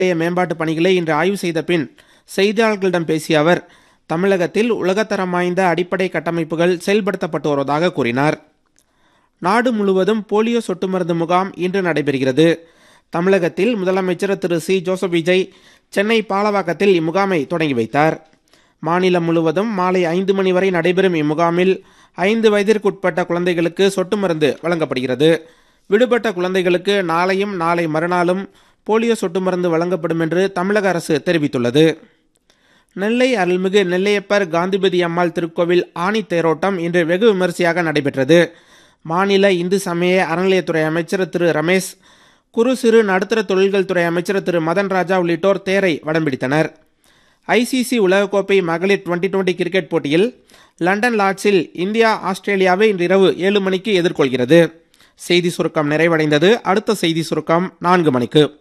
நிலைய மேம்பாட்டு பணிகளை இன்று ஆய்வு செய்த பின் செய்தியாளர்களிடம் பேசிய அவர் தமிழகத்தில் உலகத்தரம் வாய்ந்த அடிப்படை கட்டமைப்புகள் செயல்படுத்தப்பட்டு வருவதாக கூறினார் நாடு முழுவதும் போலியோ சொட்டு மருந்து முகாம் இன்று நடைபெறுகிறது தமிழகத்தில் முதலமைச்சர் திரு சி ஜோசப் விஜய் சென்னை பாலவாக்கத்தில் இம்முகாமை தொடங்கி வைத்தார் மாநிலம் முழுவதும் மாலை ஐந்து மணி வரை நடைபெறும் இம்முகாமில் ஐந்து வயதிற்குட்பட்ட குழந்தைகளுக்கு சொட்டு மருந்து வழங்கப்படுகிறது விடுபட்ட குழந்தைகளுக்கு நாளையும் நாளை மறுநாளும் போலியோ சொட்டு மருந்து வழங்கப்படும் என்று தமிழக அரசு தெரிவித்துள்ளது நெல்லை அருள்மிகு நெல்லையப்பர் காந்திபதி அம்மாள் திருக்கோவில் ஆணி தேரோட்டம் இன்று வெகு விமரிசையாக நடைபெற்றது மாநில இந்து சமய அறநிலையத்துறை அமைச்சர் திரு ரமேஷ் குறு சிறு நடுத்தர தொழில்கள் துறை அமைச்சர் திரு மதன் ராஜா உள்ளிட்டோர் தேரை வடம் பிடித்தனர் ஐசிசி உலகக்கோப்பை மகளிர் டுவெண்டி டுவெண்டி கிரிக்கெட் போட்டியில் லண்டன் லார்ட்ஸில் இந்தியா ஆஸ்திரேலியாவை இன்று இரவு ஏழு மணிக்கு எதிர்கொள்கிறது செய்தி சுருக்கம் நிறைவடைந்தது அடுத்த செய்தி சுருக்கம் நான்கு மணிக்கு